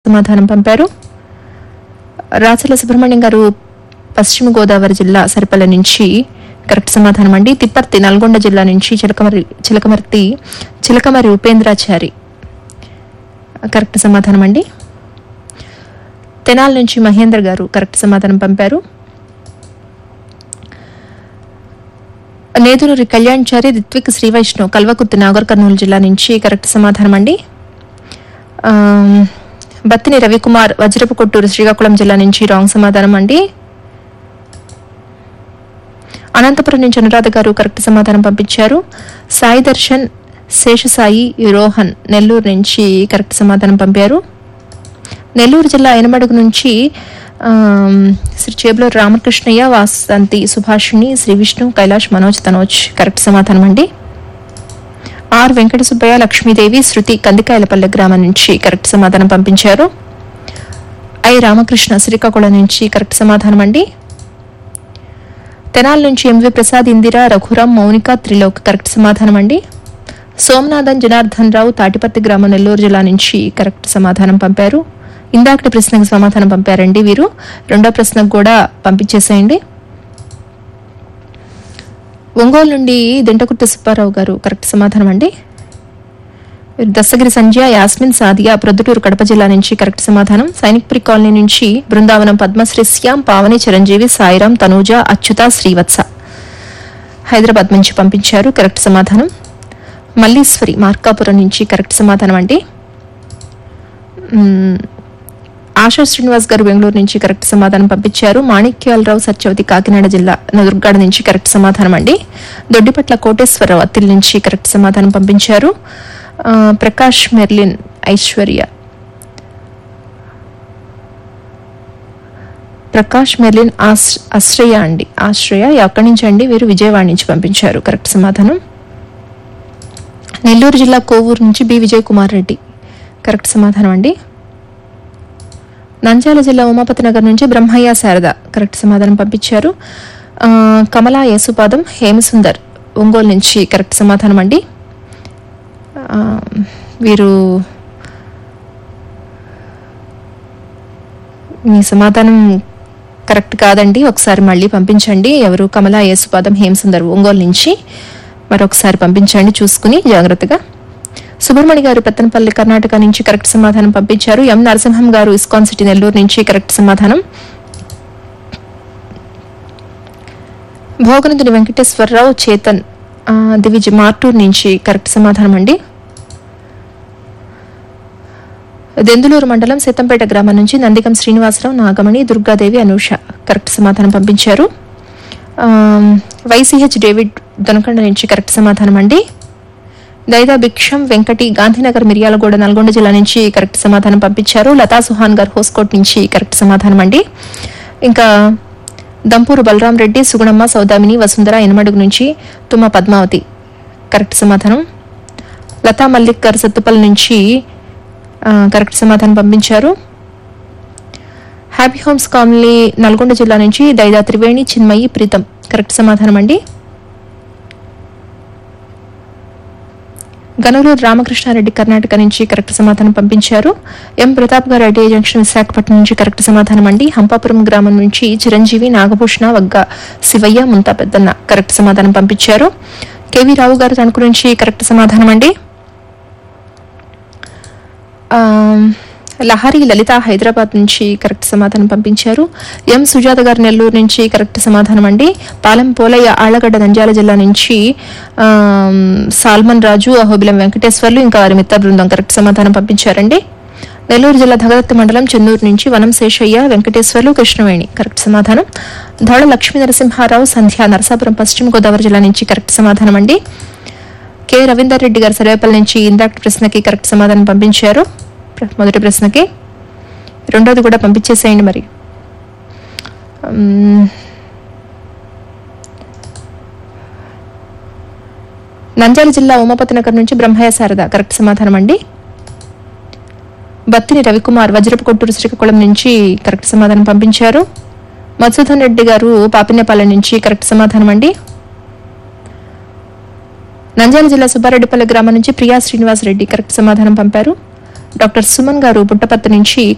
సమాధానం పంపారు రాచల సుబ్రహ్మణ్యం గారు పశ్చిమ గోదావరి జిల్లా సరిపల్ల నుంచి కరెక్ట్ సమాధానం అండి తిప్పర్తి నల్గొండ జిల్లా నుంచి చిలకమరి చిలకమర్తి చిలకమరి ఉపేంద్రాచారి కరెక్ట్ సమాధానం అండి తెనాల నుంచి మహేంద్ర గారు కరెక్ట్ సమాధానం పంపారు నేదునూరి కళ్యాణ్చారి రిత్విక్ శ్రీవైష్ణవ్ కల్వకుర్తి నాగర్ కర్నూలు జిల్లా నుంచి కరెక్ట్ సమాధానం అండి ఆమ్, బత్తిని రవికుమార్ వజ్రపు కొట్టూరు శ్రీకాకుళం జిల్లా నుంచి రాంగ్ సమాధానం అండి అనంతపురం నుంచి అనురాధ గారు కరెక్ట్ సమాధానం పంపించారు సాయి దర్శన్ శేషసాయి రోహన్ నెల్లూరు నుంచి కరెక్ట్ సమాధానం పంపారు నెల్లూరు జిల్లా ఎనమడుగు నుంచి ఆమ్, శ్రీ చేబులూరు రామకృష్ణయ్య వాసంతి సుభాషిణి శ్రీ విష్ణు కైలాష్ మనోజ్ తనోజ్ కరెక్ట్ సమాధానం అండి ఆర్ వెంకట సుబ్బయ్య లక్ష్మీదేవి శృతి కందికాయలపల్లె గ్రామం నుంచి కరెక్ట్ సమాధానం పంపించారు ఐ రామకృష్ణ శ్రీకాకుళం నుంచి కరెక్ట్ సమాధానం అండి తెనాల నుంచి ఎంవి ప్రసాద్ ఇందిరా రఘురాం మౌనిక త్రిలోక్ కరెక్ట్ సమాధానం అండి సోమనాథన్ జనార్దన్ రావు తాటిపత్తి గ్రామం నెల్లూరు జిల్లా నుంచి కరెక్ట్ సమాధానం పంపారు ఇందాకటి ప్రశ్నకు సమాధానం పంపారండి వీరు రెండో ప్రశ్నకు కూడా పంపించేసేయండి ఒంగోలు నుండి దింటకుర్తి సుబ్బారావు గారు కరెక్ట్ సమాధానం అండి దస్తగిరి సంధ్య యాస్మిన్ సాదియా ప్రొద్దుటూరు కడప జిల్లా నుంచి కరెక్ట్ సమాధానం సైనిక్పురి కాలనీ నుంచి బృందావనం పద్మశ్రీ శ్యాం పావని చిరంజీవి సాయిరాం తనూజ అచ్యుత శ్రీవత్స హైదరాబాద్ నుంచి పంపించారు కరెక్ట్ సమాధానం మల్లీశ్వరి మార్కాపురం నుంచి కరెక్ట్ సమాధానం అండి మ్మ్, ఆశా శ్రీనివాస్ గారు బెంగళూరు నుంచి కరెక్ట్ సమాధానం పంపించారు మాణిక్యాలరావు సత్యవతి కాకినాడ జిల్లా నదుర్గాడ నుంచి కరెక్ట్ సమాధానం అండి దొడ్డిపట్ల కోటేశ్వరరావు అత్తిల్ నుంచి కరెక్ట్ సమాధానం పంపించారు ఆ, ప్రకాష్ మెర్లిన్ ఐశ్వర్య ప్రకాష్ మెర్లిన్ ఆశ్- ఆశ్రయ అండి ఆశ్రయ ఎక్కడి నుంచి అండి వీరు విజయవాడ నుంచి పంపించారు కరెక్ట్ సమాధానం నెల్లూరు జిల్లా కోవూరు నుంచి బి విజయ్ కుమార్ రెడ్డి కరెక్ట్ సమాధానం అండి నంద్యాల జిల్లా ఉమాపతి నగర్ నుంచి బ్రహ్మయ్య శారద కరెక్ట్ సమాధానం పంపించారు ఆ, కమలా యేసుపాదం హేమసుందర్ ఒంగోలు నుంచి కరెక్ట్ సమాధానం అండి ఆ, వీరు మీ సమాధానం కరెక్ట్ కాదండి ఒకసారి మళ్ళీ పంపించండి ఎవరు కమలా యేసుపాదం హేమసుందర్ ఒంగోలు నుంచి మరొకసారి పంపించండి చూసుకుని జాగ్రత్తగా సుబ్రహ్మణ్య గారు పెత్తనపల్లి కర్ణాటక నుంచి కరెక్ట్ సమాధానం పంపించారు ఎం నరసింహం గారు ఇస్కాన్ సిటీ నెల్లూరు నుంచి కరెక్ట్ సమాధానం భోగనందుని వెంకటేశ్వరరావు చేతన్ ఆ, దివిజ్ మార్టూర్ నుంచి కరెక్ట్ సమాధానం అండి దెందులూరు మండలం సీతంపేట గ్రామం నుంచి నందిగం శ్రీనివాసరావు నాగమణి దుర్గాదేవి అనూష కరెక్ట్ సమాధానం పంపించారు ఆమ్, వైసీహెచ్ డేవిడ్ దొనకొండ నుంచి కరెక్ట్ సమాధానం అండి దైదా భిక్షం వెంకటి గాంధీనగర్ మిర్యాలగూడ నల్గొండ జిల్లా నుంచి కరెక్ట్ సమాధానం పంపించారు లతా సుహాన్ గారు హోస్కోట్ నుంచి కరెక్ట్ సమాధానం అండి ఇంకా దంపూరు బలరాం రెడ్డి సుగుణమ్మ సౌదామిని వసుంధర ఎనమడుగు నుంచి తుమ్మ పద్మావతి కరెక్ట్ సమాధానం లతా మల్లిక్ గారు సత్తుపల్లి నుంచి ఆ, కరెక్ట్ సమాధానం పంపించారు హ్యాపీ హోమ్స్ కాలనీ నల్గొండ జిల్లా నుంచి దైదా త్రివేణి చిన్మయి ప్రీతం కరెక్ట్ సమాధానం అండి గనూరు రామకృష్ణారెడ్డి కర్ణాటక నుంచి కరెక్ట్ సమాధానం పంపించారు ఎం ప్రతాప్ గారు ఐటీఐ జంక్షన్ విశాఖపట్నం నుంచి కరెక్ట్ సమాధానం అండి హంపాపురం గ్రామం నుంచి చిరంజీవి నాగభూషణ వగ్గ శివయ్య ముంతా పెద్దన్న కరెక్ట్ సమాధానం పంపించారు కేవీ రావు గారు తణుకు నుంచి కరెక్ట్ సమాధానం అండి ఆమ్, లహరి లలిత హైదరాబాద్ నుంచి కరెక్ట్ సమాధానం పంపించారు ఎం సుజాత గారు నెల్లూరు నుంచి కరెక్ట్ సమాధానం అండి పాలెం పోలయ్య ఆళ్లగడ్డ నంద్యాల జిల్లా నుంచి ఆమ్, సాల్మన్ రాజు అహోబిలం వెంకటేశ్వర్లు ఇంకా వారి మిత్ర బృందం కరెక్ట్ సమాధానం పంపించారండి నెల్లూరు జిల్లా ధగదత్తి మండలం చెన్నూరు నుంచి వనం శేషయ్య వెంకటేశ్వర్లు కృష్ణవేణి కరెక్ట్ సమాధానం ధోళ లక్ష్మీ నరసింహారావు సంధ్య నరసాపురం పశ్చిమ గోదావరి జిల్లా నుంచి కరెక్ట్ సమాధానం అండి కె రవీందర్ రెడ్డి గారు సర్వేపల్లి నుంచి ఇందాక ప్రశ్నకి కరెక్ట్ సమాధానం పంపించారు ప్ర- మొదటి ప్రశ్నకి రెండోది కూడా పంపించేసేయండి మరి మ్మ్. నంద్యాల జిల్లా ఉమాపతి నగర్ నుంచి బ్రహ్మయ్య శారద కరెక్ట్ సమాధానం అండి బత్తిని రవికుమార్ వజ్రపు కొట్టూరు శ్రీకాకుళం నుంచి కరెక్ట్ సమాధానం పంపించారు మధుసూదన్ రెడ్డి గారు పాపినేపాలెం నుంచి కరెక్ట్ సమాధానం అండి నంద్యాల జిల్లా సుబ్బారెడ్డిపల్లి గ్రామం నుంచి ప్రియా శ్రీనివాస్ రెడ్డి కరెక్ట్ సమాధానం పంపారు డాక్టర్ సుమన్ గారు పుట్టపర్తి నుంచి